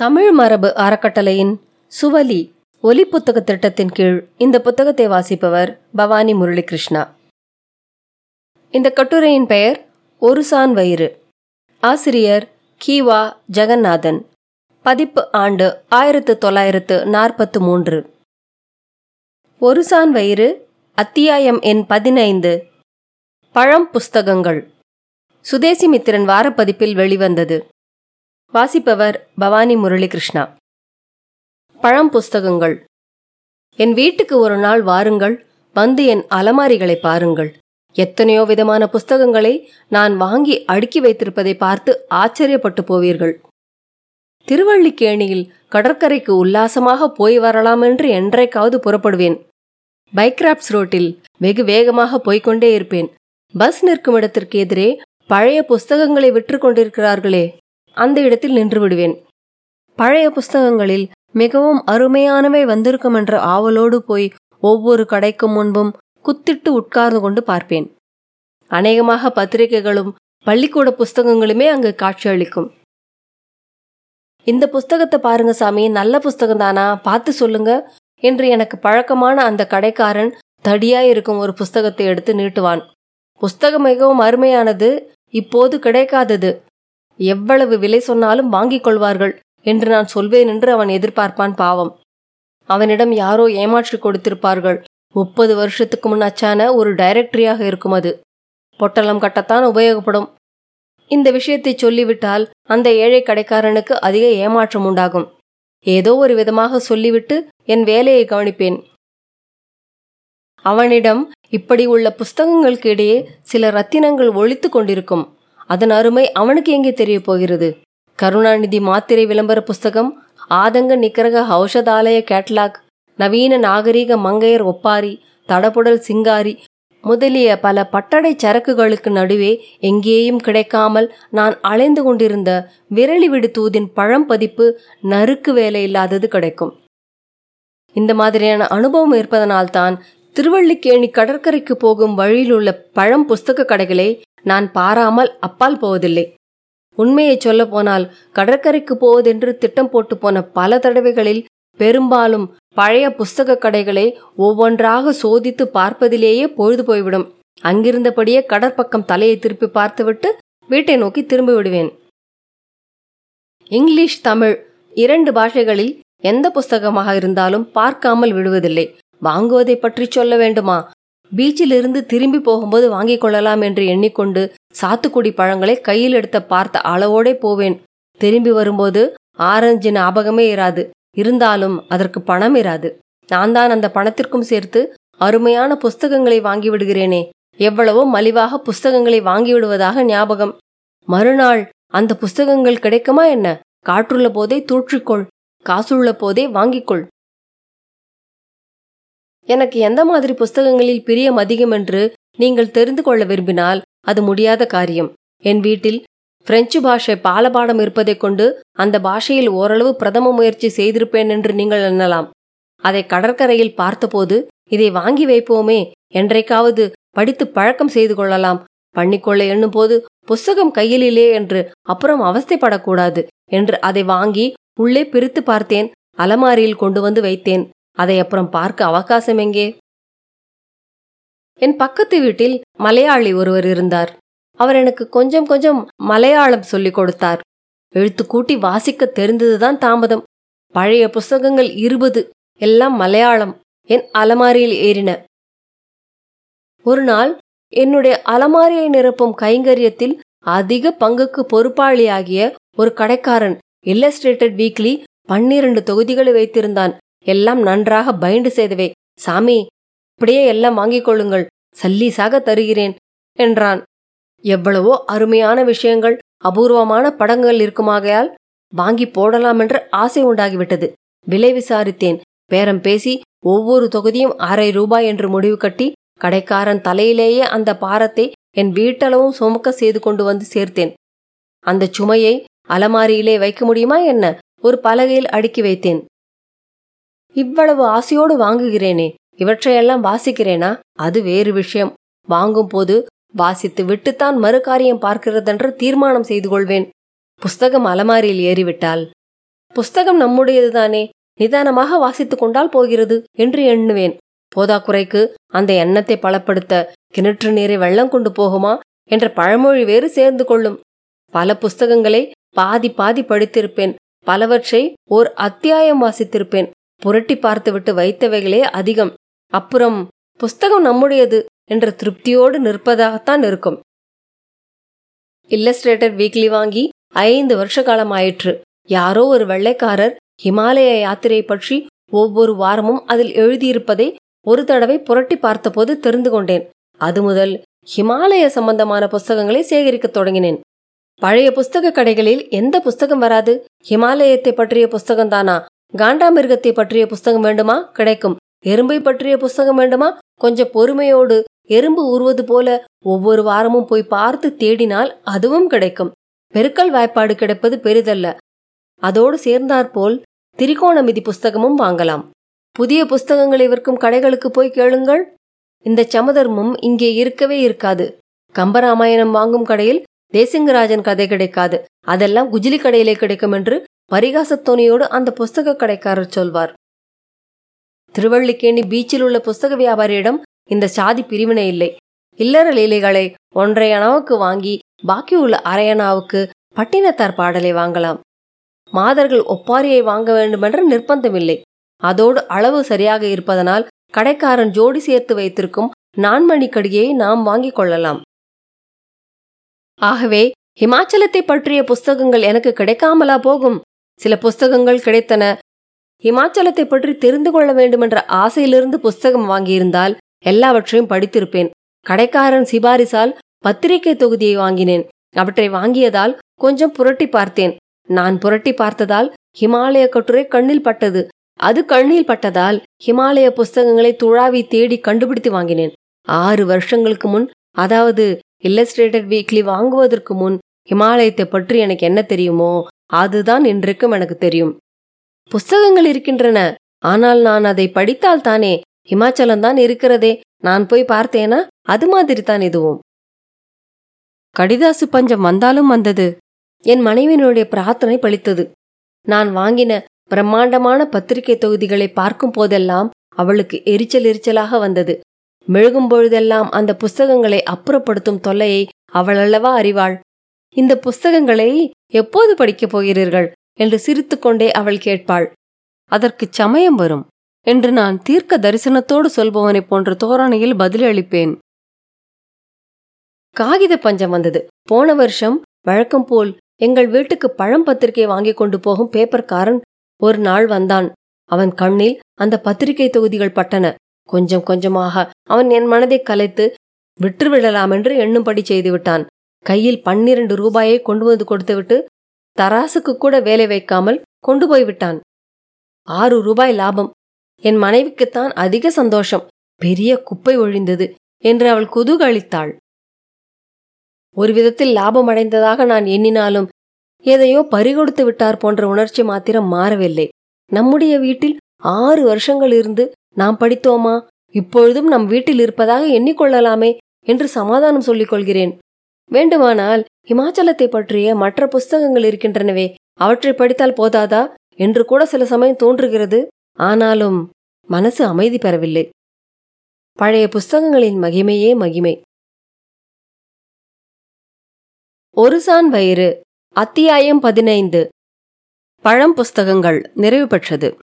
தமிழ் மரபு அறக்கட்டளையின் சுவலி ஒலி புத்தக திட்டத்தின் கீழ் இந்த புத்தகத்தை வாசிப்பவர் பவானி முரளிகிருஷ்ணா இந்த கட்டுரையின் பெயர் ஒரு சான் வயிறு ஆசிரியர் கீவா ஜெகநாதன் பதிப்பு ஆண்டு ஆயிரத்து தொள்ளாயிரத்து நாற்பத்து மூன்று ஒரு சான் வயிறு அத்தியாயம் எண் பதினைந்து பழம் புஸ்தகங்கள் சுதேசிமித்திரன் வாரப்பதிப்பில் வெளிவந்தது வாசிப்பவர் பவானி முரளிகிருஷ்ணா பழம் புஸ்தகங்கள் என் வீட்டுக்கு ஒரு நாள் வாருங்கள் வந்து என் அலமாரிகளை பாருங்கள் எத்தனையோ விதமான புஸ்தகங்களை நான் வாங்கி அடுக்கி வைத்திருப்பதை பார்த்து ஆச்சரியப்பட்டு போவீர்கள் திருவள்ளிக்கேணியில் கடற்கரைக்கு உல்லாசமாக போய் வரலாம் என்று என்றைக்காவது புறப்படுவேன் பைக்ராப்ஸ் ரோட்டில் வெகு வேகமாக போய்க்கொண்டே இருப்பேன் பஸ் நிற்கும் இடத்திற்கு எதிரே பழைய புஸ்தகங்களை விற்று கொண்டிருக்கிறார்களே அந்த இடத்தில் நின்று விடுவேன் பழைய புஸ்தகங்களில் மிகவும் அருமையானவை வந்திருக்கும் என்ற ஆவலோடு போய் ஒவ்வொரு கடைக்கும் முன்பும் குத்திட்டு உட்கார்ந்து கொண்டு பார்ப்பேன் அநேகமாக பத்திரிகைகளும் பள்ளிக்கூட புஸ்தகங்களுமே அங்கு காட்சியளிக்கும் இந்த புஸ்தகத்தை பாருங்க சாமி நல்ல புஸ்தகம் தானா பார்த்து சொல்லுங்க என்று எனக்கு பழக்கமான அந்த கடைக்காரன் தடியாய் இருக்கும் ஒரு புஸ்தகத்தை எடுத்து நீட்டுவான் புஸ்தகம் மிகவும் அருமையானது இப்போது கிடைக்காதது எவ்வளவு விலை சொன்னாலும் வாங்கிக் கொள்வார்கள் என்று நான் சொல்வேன் என்று அவன் எதிர்பார்ப்பான் பாவம் அவனிடம் யாரோ ஏமாற்றி கொடுத்திருப்பார்கள் முப்பது வருஷத்துக்கு முன் அச்சான ஒரு டைரக்டரியாக இருக்கும் அது பொட்டலம் கட்டத்தான் உபயோகப்படும் இந்த விஷயத்தை சொல்லிவிட்டால் அந்த ஏழை கடைக்காரனுக்கு அதிக ஏமாற்றம் உண்டாகும் ஏதோ ஒரு விதமாக சொல்லிவிட்டு என் வேலையை கவனிப்பேன் அவனிடம் இப்படி உள்ள புஸ்தகங்களுக்கு இடையே சில ரத்தினங்கள் ஒழித்து கொண்டிருக்கும் அதன் அருமை அவனுக்கு எங்கே தெரிய போகிறது கருணாநிதி மாத்திரை விளம்பர புஸ்தகம் ஆதங்க நிக்கரக ஔஷதாலய கேட்லாக் நவீன நாகரீக மங்கையர் ஒப்பாரி தடபுடல் சிங்காரி முதலிய பல பட்டடை சரக்குகளுக்கு நடுவே எங்கேயும் கிடைக்காமல் நான் அலைந்து கொண்டிருந்த விரலி விடு தூதின் பழம் பதிப்பு நறுக்கு வேலை இல்லாதது கிடைக்கும் இந்த மாதிரியான அனுபவம் இருப்பதனால்தான் திருவள்ளிக்கேணி கடற்கரைக்கு போகும் வழியில் உள்ள பழம் புஸ்தக கடைகளை நான் பாராமல் அப்பால் போவதில்லை உண்மையை சொல்ல போனால் கடற்கரைக்கு போவதென்று திட்டம் போட்டு போன பல தடவைகளில் பெரும்பாலும் பழைய புஸ்தக கடைகளை ஒவ்வொன்றாக சோதித்து பார்ப்பதிலேயே பொழுது போய்விடும் அங்கிருந்தபடியே கடற்பக்கம் தலையை திருப்பி பார்த்துவிட்டு வீட்டை நோக்கி திரும்பி விடுவேன் இங்கிலீஷ் தமிழ் இரண்டு பாஷைகளில் எந்த புஸ்தகமாக இருந்தாலும் பார்க்காமல் விடுவதில்லை வாங்குவதை பற்றி சொல்ல வேண்டுமா பீச்சில் இருந்து திரும்பி போகும்போது வாங்கிக் கொள்ளலாம் என்று எண்ணிக்கொண்டு சாத்துக்குடி பழங்களை கையில் எடுத்த பார்த்த அளவோடே போவேன் திரும்பி வரும்போது ஆரஞ்சு ஞாபகமே இராது இருந்தாலும் அதற்கு பணம் இராது நான் தான் அந்த பணத்திற்கும் சேர்த்து அருமையான புஸ்தகங்களை வாங்கி விடுகிறேனே எவ்வளவோ மலிவாக புஸ்தகங்களை வாங்கி விடுவதாக ஞாபகம் மறுநாள் அந்த புஸ்தகங்கள் கிடைக்குமா என்ன காற்றுள்ள போதே தூற்றிக்கொள் காசுள்ள போதே வாங்கிக்கொள் எனக்கு எந்த மாதிரி புஸ்தகங்களில் பிரியம் அதிகம் என்று நீங்கள் தெரிந்து கொள்ள விரும்பினால் அது முடியாத காரியம் என் வீட்டில் பிரெஞ்சு பாஷை பாலபாடம் இருப்பதைக் கொண்டு அந்த பாஷையில் ஓரளவு பிரதம முயற்சி செய்திருப்பேன் என்று நீங்கள் எண்ணலாம் அதை கடற்கரையில் பார்த்தபோது இதை வாங்கி வைப்போமே என்றைக்காவது படித்து பழக்கம் செய்து கொள்ளலாம் பண்ணிக்கொள்ள எண்ணும் போது புஸ்தகம் கையிலே என்று அப்புறம் அவஸ்தைப்படக்கூடாது என்று அதை வாங்கி உள்ளே பிரித்து பார்த்தேன் அலமாரியில் கொண்டு வந்து வைத்தேன் அதை அப்புறம் பார்க்க அவகாசம் எங்கே என் பக்கத்து வீட்டில் மலையாளி ஒருவர் இருந்தார் அவர் எனக்கு கொஞ்சம் கொஞ்சம் மலையாளம் சொல்லிக் கொடுத்தார் எழுத்து கூட்டி வாசிக்க தெரிந்ததுதான் தாமதம் பழைய புஸ்தகங்கள் இருபது எல்லாம் மலையாளம் என் அலமாரியில் ஏறின ஒரு நாள் என்னுடைய அலமாரியை நிரப்பும் கைங்கரியத்தில் அதிக பங்குக்கு பொறுப்பாளியாகிய ஒரு கடைக்காரன் இல்லஸ்ட்ரேட்டட் வீக்லி பன்னிரண்டு தொகுதிகளை வைத்திருந்தான் எல்லாம் நன்றாக பைண்டு செய்தவை சாமி இப்படியே எல்லாம் வாங்கிக் கொள்ளுங்கள் சல்லீசாக தருகிறேன் என்றான் எவ்வளவோ அருமையான விஷயங்கள் அபூர்வமான படங்கள் இருக்குமாகையால் வாங்கி போடலாம் என்ற ஆசை உண்டாகிவிட்டது விலை விசாரித்தேன் பேரம் பேசி ஒவ்வொரு தொகுதியும் அரை ரூபாய் என்று முடிவு கட்டி கடைக்காரன் தலையிலேயே அந்த பாரத்தை என் வீட்டளவும் சுமக்க செய்து கொண்டு வந்து சேர்த்தேன் அந்த சுமையை அலமாரியிலே வைக்க முடியுமா என்ன ஒரு பலகையில் அடுக்கி வைத்தேன் இவ்வளவு ஆசையோடு வாங்குகிறேனே இவற்றையெல்லாம் வாசிக்கிறேனா அது வேறு விஷயம் வாங்கும் போது வாசித்து விட்டுத்தான் மறு காரியம் பார்க்கிறதென்று தீர்மானம் செய்து கொள்வேன் புஸ்தகம் அலமாரியில் ஏறிவிட்டால் புஸ்தகம் நம்முடையதுதானே நிதானமாக வாசித்துக் கொண்டால் போகிறது என்று எண்ணுவேன் போதாக்குறைக்கு அந்த எண்ணத்தை பலப்படுத்த கிணற்று நீரை வெள்ளம் கொண்டு போகுமா என்ற பழமொழி வேறு சேர்ந்து கொள்ளும் பல புஸ்தகங்களை பாதி பாதி படித்திருப்பேன் பலவற்றை ஓர் அத்தியாயம் வாசித்திருப்பேன் புரட்டி பார்த்துவிட்டு வைத்தவைகளே அதிகம் அப்புறம் புஸ்தகம் நம்முடையது என்ற திருப்தியோடு நிற்பதாகத்தான் இருக்கும் இல்லஸ்ட்ரேட்டர் வீக்லி வாங்கி ஐந்து வருஷ காலம் ஆயிற்று யாரோ ஒரு வெள்ளைக்காரர் ஹிமாலய யாத்திரை பற்றி ஒவ்வொரு வாரமும் அதில் எழுதியிருப்பதை ஒரு தடவை புரட்டி பார்த்தபோது தெரிந்து கொண்டேன் அது முதல் ஹிமாலய சம்பந்தமான புஸ்தகங்களை சேகரிக்கத் தொடங்கினேன் பழைய புஸ்தக கடைகளில் எந்த புஸ்தகம் வராது ஹிமாலயத்தை பற்றிய புஸ்தகம் தானா காண்டாமிருகத்தை பற்றிய புஸ்தகம் வேண்டுமா கிடைக்கும் எறும்பை பற்றிய புஸ்தகம் வேண்டுமா கொஞ்சம் பொறுமையோடு எறும்பு ஊறுவது போல ஒவ்வொரு வாரமும் போய் பார்த்து தேடினால் அதுவும் கிடைக்கும் பெருக்கல் வாய்ப்பாடு கிடைப்பது பெரிதல்ல அதோடு சேர்ந்தாற்போல் திரிகோணமிதி புஸ்தகமும் வாங்கலாம் புதிய புஸ்தகங்களை விற்கும் கடைகளுக்கு போய் கேளுங்கள் இந்த சமதர்மம் இங்கே இருக்கவே இருக்காது கம்பராமாயணம் வாங்கும் கடையில் தேசிங்கராஜன் கதை கிடைக்காது அதெல்லாம் குஜிலி கடையிலே கிடைக்கும் என்று பரிகாசத்தோனியோடு அந்த புஸ்தக கடைக்காரர் சொல்வார் திருவள்ளிக்கேணி பீச்சில் உள்ள புஸ்தக வியாபாரியிடம் இந்த சாதி பிரிவினை இல்லை இல்லற லீலைகளை ஒன்றை அணாவுக்கு வாங்கி பாக்கி உள்ள அரையணாவுக்கு பட்டினத்தார் பாடலை வாங்கலாம் மாதர்கள் ஒப்பாரியை வாங்க வேண்டுமென்ற நிர்பந்தமில்லை அதோடு அளவு சரியாக இருப்பதனால் கடைக்காரன் ஜோடி சேர்த்து வைத்திருக்கும் நான்மணி கடியை நாம் வாங்கிக் கொள்ளலாம் ஆகவே ஹிமாச்சலத்தை பற்றிய புஸ்தகங்கள் எனக்கு கிடைக்காமலா போகும் சில புஸ்தகங்கள் கிடைத்தன ஹிமாச்சலத்தை பற்றி தெரிந்து கொள்ள வேண்டுமென்ற ஆசையிலிருந்து புஸ்தகம் வாங்கியிருந்தால் எல்லாவற்றையும் படித்திருப்பேன் கடைக்காரன் சிபாரிசால் பத்திரிகை தொகுதியை வாங்கினேன் அவற்றை வாங்கியதால் கொஞ்சம் புரட்டி பார்த்தேன் நான் புரட்டி பார்த்ததால் ஹிமாலய கட்டுரை கண்ணில் பட்டது அது கண்ணில் பட்டதால் ஹிமாலய புஸ்தகங்களை துழாவி தேடி கண்டுபிடித்து வாங்கினேன் ஆறு வருஷங்களுக்கு முன் அதாவது இல்லஸ்ட்ரேட்டட் வீக்லி வாங்குவதற்கு முன் ஹிமாலயத்தை பற்றி எனக்கு என்ன தெரியுமோ அதுதான் இன்றைக்கும் எனக்கு தெரியும் புஸ்தகங்கள் இருக்கின்றன ஆனால் நான் அதை படித்தால் தானே ஹிமாச்சலம் தான் இருக்கிறதே நான் போய் பார்த்தேனா அது மாதிரி தான் இதுவும் கடிதாசு பஞ்சம் வந்தாலும் வந்தது என் மனைவியினுடைய பிரார்த்தனை பலித்தது நான் வாங்கின பிரம்மாண்டமான பத்திரிகை தொகுதிகளை பார்க்கும் போதெல்லாம் அவளுக்கு எரிச்சல் எரிச்சலாக வந்தது மெழுகும் பொழுதெல்லாம் அந்த புஸ்தகங்களை அப்புறப்படுத்தும் தொல்லையை அவள் அல்லவா அறிவாள் இந்த புஸ்தகங்களை எப்போது படிக்கப் போகிறீர்கள் என்று சிரித்துக்கொண்டே அவள் கேட்பாள் அதற்கு சமயம் வரும் என்று நான் தீர்க்க தரிசனத்தோடு சொல்பவனைப் போன்ற தோரணையில் பதிலளிப்பேன் காகித பஞ்சம் வந்தது போன வருஷம் வழக்கம் போல் எங்கள் வீட்டுக்கு பழம் பத்திரிகை வாங்கி கொண்டு போகும் பேப்பர்காரன் ஒரு நாள் வந்தான் அவன் கண்ணில் அந்த பத்திரிகை தொகுதிகள் பட்டன கொஞ்சம் கொஞ்சமாக அவன் என் மனதை கலைத்து விட்டுவிடலாம் என்று எண்ணும்படி செய்துவிட்டான் கையில் பன்னிரண்டு ரூபாயை கொண்டு வந்து கொடுத்துவிட்டு தராசுக்கு கூட வேலை வைக்காமல் கொண்டு போய்விட்டான் ஆறு ரூபாய் லாபம் என் மனைவிக்குத்தான் அதிக சந்தோஷம் பெரிய குப்பை ஒழிந்தது என்று அவள் குதூகலித்தாள் ஒரு விதத்தில் லாபம் அடைந்ததாக நான் எண்ணினாலும் எதையோ பறிகொடுத்து விட்டார் போன்ற உணர்ச்சி மாத்திரம் மாறவில்லை நம்முடைய வீட்டில் ஆறு வருஷங்கள் இருந்து நாம் படித்தோமா இப்பொழுதும் நம் வீட்டில் இருப்பதாக எண்ணிக்கொள்ளலாமே என்று சமாதானம் சொல்லிக் கொள்கிறேன் வேண்டுமானால் இமாச்சலத்தை பற்றிய மற்ற புஸ்தகங்கள் இருக்கின்றனவே அவற்றை படித்தால் போதாதா என்று கூட சில சமயம் தோன்றுகிறது ஆனாலும் மனசு அமைதி பெறவில்லை பழைய புஸ்தகங்களின் மகிமையே மகிமை ஒரு சான் வயிறு அத்தியாயம் பதினைந்து பழம் புஸ்தகங்கள் நிறைவு பெற்றது